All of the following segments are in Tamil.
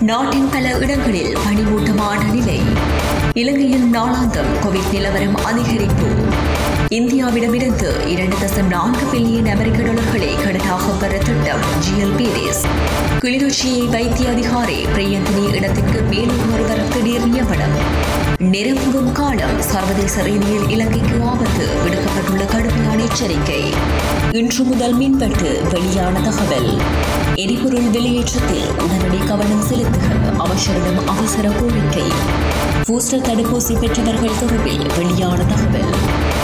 நாட்டின் பல இடங்களில் பனிமூட்டமான நிலை இலங்கையில் நாளாந்தம் கோவிட் நிலவரம் அதிகரிப்பு இந்தியாவிடமிருந்து இரண்டு தசம் நான்கு பில்லியன் அமெரிக்க டாலர்களை கடனாக பெற திட்டம் ஜிஎல் பீரிஸ் கிளிநொச்சியை வைத்திய அதிகாரி பிரியந்தினி இடத்திற்கு மேலும் ஒருவர் திடீர் நியமனம் நிரம்பும் காலம் சர்வதேச ரீதியில் இலங்கைக்கு ஆபத்து விடுக்கப்பட்டுள்ள கடுமையான எச்சரிக்கை இன்று முதல் மின்வெட்டு வெளியான தகவல் எரிபொருள் வெளியேற்றத்தில் உடனடி கவனம் செலுத்துக அமைச்சரிடம் அவசர கோரிக்கை பூஸ்டர் தடுப்பூசி பெற்றவர்கள் தொடர்பில் வெளியான தகவல்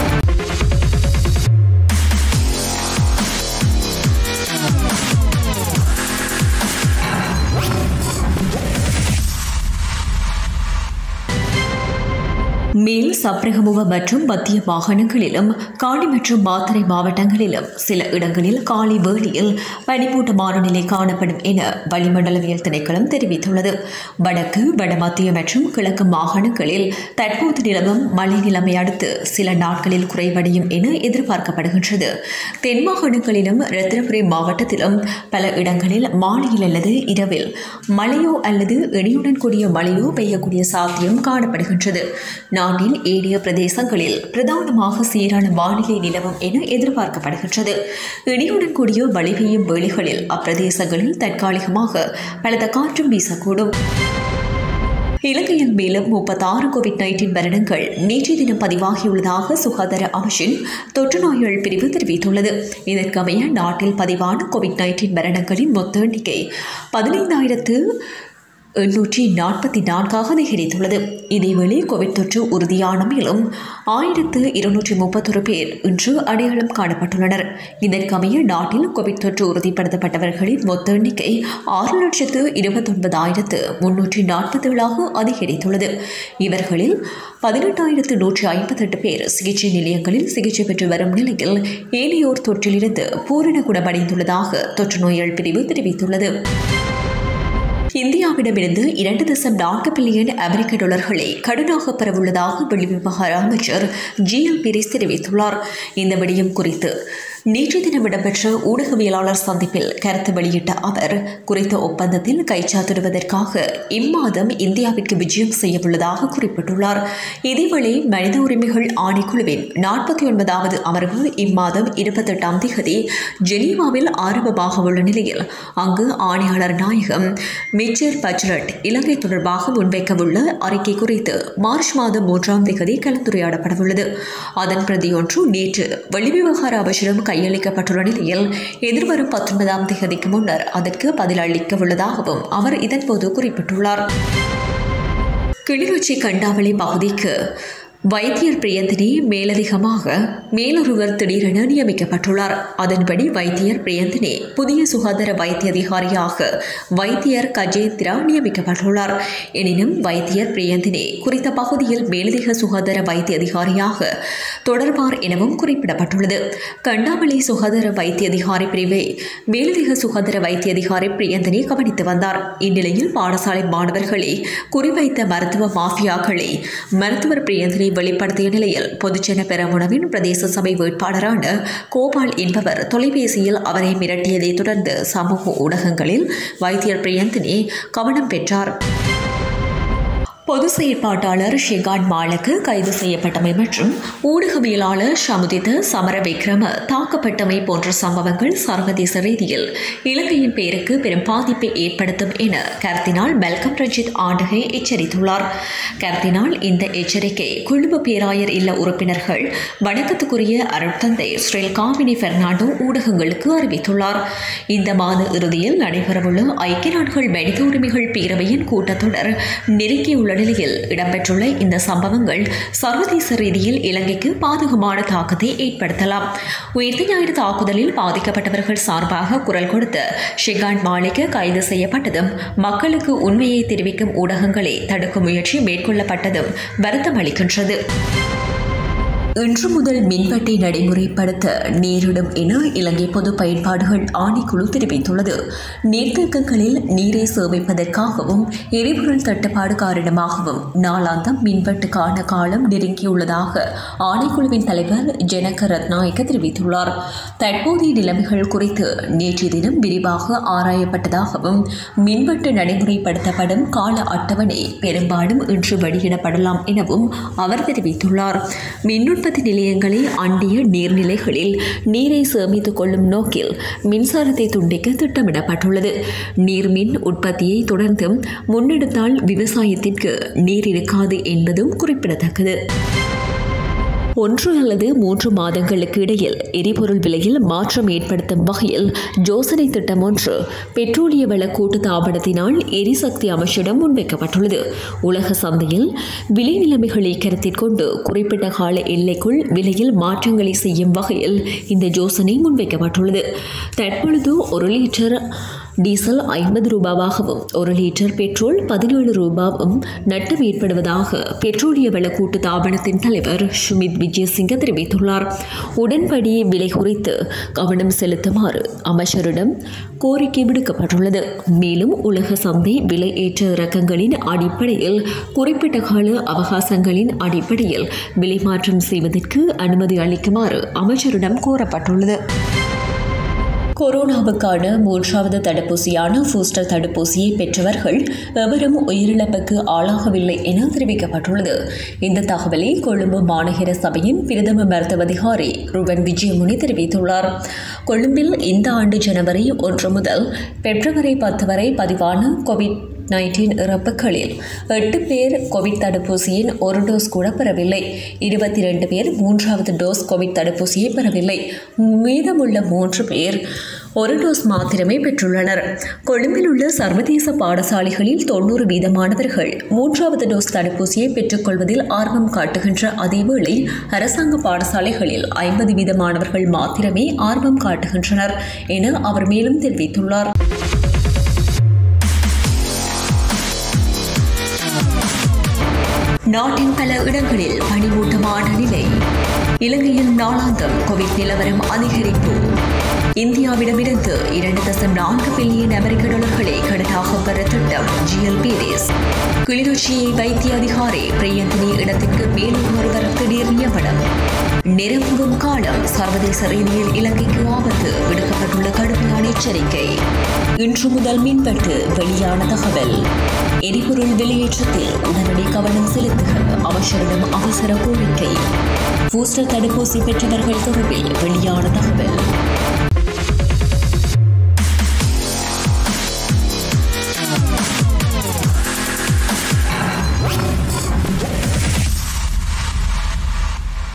மேல் சப்ரகமுவ மற்றும் மத்திய மாகாணங்களிலும் காணி மற்றும் மாத்தறை மாவட்டங்களிலும் சில இடங்களில் காலை வேளையில் பனிமூட்டமான நிலை காணப்படும் என வளிமண்டலவியல் திணைக்களம் தெரிவித்துள்ளது வடக்கு வடமத்திய மற்றும் கிழக்கு மாகாணங்களில் தற்போது நிலவும் மழை நிலைமை அடுத்து சில நாட்களில் குறைவடையும் என எதிர்பார்க்கப்படுகின்றது தென் மாகாணங்களிலும் ரத்தினபுரி மாவட்டத்திலும் பல இடங்களில் மாலையில் அல்லது இரவில் மழையோ அல்லது இடியுடன் கூடிய மழையோ பெய்யக்கூடிய சாத்தியம் காணப்படுகின்றது நாட்டின் ஏனைய பிரதேசங்களில் பிரதானமாக சீரான வானிலை நிலவும் என எதிர்பார்க்கப்படுகின்றது இடியுடன் கூடிய மழை பெய்யும் வேளைகளில் அப்பிரதேசங்களில் தற்காலிகமாக பலத்த காற்றும் வீசக்கூடும் இலங்கையில் மேலும் முப்பத்தாறு கோவிட் நைன்டீன் மரணங்கள் நேற்றைய தினம் பதிவாகியுள்ளதாக சுகாதார அமைச்சின் தொற்று நோய்கள் பிரிவு தெரிவித்துள்ளது இதற்கமைய நாட்டில் பதிவான கோவிட் நைன்டீன் மரணங்களின் மொத்த எண்ணிக்கை பதினைந்தாயிரத்து எண்ணூற்றி நாற்பத்தி நான்காக அதிகரித்துள்ளது இதேவேளை கோவிட் தொற்று உறுதியான மேலும் ஆயிரத்து இருநூற்றி முப்பத்தொரு பேர் இன்று அடையாளம் காணப்பட்டுள்ளனர் இதற்கமைய நாட்டில் கோவிட் தொற்று உறுதிப்படுத்தப்பட்டவர்களின் மொத்த எண்ணிக்கை ஆறு லட்சத்து இருபத்தொன்பதாயிரத்து முன்னூற்றி நாற்பத்தேழாக அதிகரித்துள்ளது இவர்களில் பதினெட்டாயிரத்து நூற்றி ஐம்பத்தெட்டு பேர் சிகிச்சை நிலையங்களில் சிகிச்சை பெற்று வரும் நிலையில் ஏனையோர் தொற்றிலிருந்து பூரண குணமடைந்துள்ளதாக தொற்று நோய்கள் பிரிவு தெரிவித்துள்ளது இந்தியாவிடமிருந்து இரண்டு தசம் நான்கு பில்லியன் அமெரிக்க டாலர்களை கடனாக பெறவுள்ளதாக வெளிவிவகார அமைச்சர் ஜி எல் பீரிஸ் தெரிவித்துள்ளார் இந்த விடயம் குறித்து நேற்று தினம் இடம்பெற்ற ஊடகவியலாளர் சந்திப்பில் கருத்து வெளியிட்ட அவர் குறித்த ஒப்பந்தத்தில் கைச்சாத்திடுவதற்காக இம்மாதம் இந்தியாவிற்கு விஜயம் செய்யவுள்ளதாக குறிப்பிட்டுள்ளார் இதேவேளை மனித உரிமைகள் ஆணைக்குழுவின் நாற்பத்தி ஒன்பதாவது அமர்வு இம்மாதம் இருபத்தெட்டாம் தேதி ஜெனீவாவில் ஆரம்பமாக உள்ள நிலையில் அங்கு ஆணையாளர் நாயகம் மிச்சர் பச்ரட் இலங்கை தொடர்பாக முன்வைக்கவுள்ள அறிக்கை குறித்து மார்ச் மாதம் மூன்றாம் தேதி கலந்துரையாடப்படவுள்ளது அதன் பிரதியொன்று நேற்று வெளிவிவகார அமைச்சரும் கையளிக்கப்பட்டுள்ள நிலையில் எதிர்வரும் பத்தொன்பதாம் தேதிக்கு முன்னர் அதற்கு பதிலளிக்க உள்ளதாகவும் அவர் இதன்போது குறிப்பிட்டுள்ளார் கிளிநொச்சி கண்டாவளி பகுதிக்கு வைத்தியர் பிரியந்தினி மேலதிகமாக மேலொருவர் திடீரென நியமிக்கப்பட்டுள்ளார் அதன்படி வைத்தியர் பிரியந்தினி புதிய சுகாதார வைத்திய அதிகாரியாக வைத்தியர் கஜேந்திரா நியமிக்கப்பட்டுள்ளார் எனினும் வைத்தியர் பிரியந்தினி குறித்த பகுதியில் மேலதிக சுகாதார வைத்திய அதிகாரியாக தொடர்பார் எனவும் குறிப்பிடப்பட்டுள்ளது கண்டாமலை சுகாதார வைத்திய அதிகாரி பிரிவை மேலதிக சுகாதார வைத்திய அதிகாரி பிரியந்தினி கவனித்து வந்தார் இந்நிலையில் பாடசாலை மாணவர்களை குறிவைத்த மருத்துவ மாஃபியாக்களை மருத்துவர் பிரியந்தினி வெளிப்படுத்திய நிலையில் பொதுஜன பெரமுனவின் பிரதேச சபை வேட்பாளரான கோபால் என்பவர் தொலைபேசியில் அவரை மிரட்டியதைத் தொடர்ந்து சமூக ஊடகங்களில் வைத்தியர் பிரியந்தினி கவனம் பெற்றார் பொது செயற்பாட்டாளர் ஷெகான் மாலக்கு கைது செய்யப்பட்டமை மற்றும் ஊடகவியலாளர் ஷமுதித சமர விக்ரம தாக்கப்பட்டமை போன்ற சம்பவங்கள் சர்வதேச ரீதியில் இலங்கையின் பேருக்கு பெரும் பாதிப்பை ஏற்படுத்தும் என கர்த்தினால் மெல்கம் ரஞ்சித் ஆண்டகை எச்சரித்துள்ளார் கர்த்தினால் இந்த எச்சரிக்கை குழும பேராயர் இல்ல உறுப்பினர்கள் வணக்கத்துக்குரிய அருட்தந்தை ஸ்ரீல் காமினி பெர்னாண்டோ ஊடகங்களுக்கு அறிவித்துள்ளார் இந்த மாத இறுதியில் நடைபெறவுள்ள ஐக்கிய நாடுகள் மனித உரிமைகள் பேரவையின் கூட்டத்தொடர் நெருங்கியுள்ள நிலையில் இடம்பெற்றுள்ள இந்த சம்பவங்கள் சர்வதேச ரீதியில் இலங்கைக்கு பாதகமான தாக்கத்தை ஏற்படுத்தலாம் உயிர்த்த ஞாயிறு தாக்குதலில் பாதிக்கப்பட்டவர்கள் சார்பாக குரல் கொடுத்த ஷிகான் மாலிக் கைது செய்யப்பட்டதும் மக்களுக்கு உண்மையை தெரிவிக்கும் ஊடகங்களை தடுக்கும் முயற்சி மேற்கொள்ளப்பட்டதும் வருத்தம் அளிக்கின்றது இன்று முதல் மின்வெட்டை நடைமுறைப்படுத்த நேரிடும் என இலங்கை பொது பயன்பாடுகள் ஆணைக்குழு தெரிவித்துள்ளது நீர்த்தேக்கங்களில் நீரை சேமிப்பதற்காகவும் எரிபொருள் தட்டுப்பாடு காரணமாகவும் நாளாந்தம் மின்வெட்டுக்கான காலம் நெருங்கியுள்ளதாக ஆணைக்குழுவின் தலைவர் ஜனக ரத்நாயக்க தெரிவித்துள்ளார் தற்போதைய நிலைமைகள் குறித்து நேற்றைய தினம் விரிவாக ஆராயப்பட்டதாகவும் மின்வெட்டு நடைமுறைப்படுத்தப்படும் கால அட்டவணை பெரும்பாலும் இன்று வெளியிடப்படலாம் எனவும் அவர் தெரிவித்துள்ளார் மின் உற்பத்தி நிலையங்களை அண்டிய நீர்நிலைகளில் நீரை சேமித்துக் கொள்ளும் நோக்கில் மின்சாரத்தை துண்டிக்க திட்டமிடப்பட்டுள்ளது நீர்மின் உற்பத்தியை தொடர்ந்தும் முன்னெடுத்தால் விவசாயத்திற்கு நீர் இருக்காது என்பதும் குறிப்பிடத்தக்கது ஒன்று அல்லது மூன்று மாதங்களுக்கு இடையில் எரிபொருள் விலையில் மாற்றம் ஏற்படுத்தும் வகையில் யோசனை திட்டம் ஒன்று பெட்ரோலிய வள கூட்டு தாபனத்தினால் எரிசக்தி அமைச்சிடம் முன்வைக்கப்பட்டுள்ளது உலக சந்தையில் விலை நிலைமைகளை கருத்தில் கொண்டு குறிப்பிட்ட கால எல்லைக்குள் விலையில் மாற்றங்களை செய்யும் வகையில் இந்த யோசனை முன்வைக்கப்பட்டுள்ளது தற்பொழுது ஒரு லிட்டர் டீசல் ஐம்பது ரூபாவாகவும் ஒரு லிட்டர் பெட்ரோல் பதினேழு ரூபாவும் நட்டம் ஏற்படுவதாக பெட்ரோலிய வள கூட்டு தாபனத்தின் தலைவர் சுமித் விஜயசிங்க தெரிவித்துள்ளார் உடன்படி விலை குறித்து கவனம் செலுத்துமாறு அமைச்சரிடம் கோரிக்கை விடுக்கப்பட்டுள்ளது மேலும் உலக சந்தை விலை ஏற்ற இறக்கங்களின் அடிப்படையில் குறிப்பிட்ட கால அவகாசங்களின் அடிப்படையில் விலை மாற்றம் செய்வதற்கு அனுமதி அளிக்குமாறு அமைச்சரிடம் கோரப்பட்டுள்ளது கொரோனாவுக்கான மூன்றாவது தடுப்பூசியான பூஸ்டர் தடுப்பூசியை பெற்றவர்கள் எவரும் உயிரிழப்புக்கு ஆளாகவில்லை என தெரிவிக்கப்பட்டுள்ளது இந்த தகவலை கொழும்பு மாநகர சபையின் பிரதம மருத்துவ அதிகாரி ருவன் விஜயமுனி தெரிவித்துள்ளார் கொழும்பில் இந்த ஆண்டு ஜனவரி ஒன்று முதல் பிப்ரவரி பத்து வரை பதிவான கோவிட் நைன்டீன் இறப்புகளில் எட்டு பேர் கோவிட் தடுப்பூசியின் ஒரு டோஸ் கூட பெறவில்லை இருபத்தி ரெண்டு பேர் மூன்றாவது டோஸ் கோவிட் தடுப்பூசியை பெறவில்லை மீதமுள்ள மூன்று பேர் ஒரு டோஸ் மாத்திரமே பெற்றுள்ளனர் கொழும்பில் உள்ள சர்வதேச பாடசாலைகளில் தொண்ணூறு வீதமானவர்கள் மூன்றாவது டோஸ் தடுப்பூசியை பெற்றுக்கொள்வதில் ஆர்வம் காட்டுகின்ற அதேவேளை அரசாங்க பாடசாலைகளில் ஐம்பது வீதமானவர்கள் மாத்திரமே ஆர்வம் காட்டுகின்றனர் என அவர் மேலும் தெரிவித்துள்ளார் நாட்டின் பல இடங்களில் பனிமூட்டமான நிலை இலங்கையில் நாளாந்தம் கோவிட் நிலவரம் அதிகரிப்பு இந்தியாவிடமிருந்து இரண்டு தசம் நான்கு பில்லியன் அமெரிக்க டாலர்களை கடனாக பெற திட்டம் ஜிஎல் பீரிஸ் கிளிநொச்சியை வைத்திய அதிகாரி பிரியந்தினி இடத்திற்கு மேலும் ஒருவர் திடீர் நியமனம் நிரம்பும் காலம் சர்வதேச ரீதியில் இலங்கைக்கு ஆபத்து விடுக்கப்பட்டுள்ள கடுமையான எச்சரிக்கை இன்று முதல் மின்பட்டு வெளியான தகவல் எரிபொருள் வெளியேற்றத்தில் உடனடி கவனம் செலுத்துக அமைச்சரிடம் அவசர கோரிக்கை பூஸ்டர் தடுப்பூசி பெற்றவர்கள் தொடர்பில் வெளியான தகவல்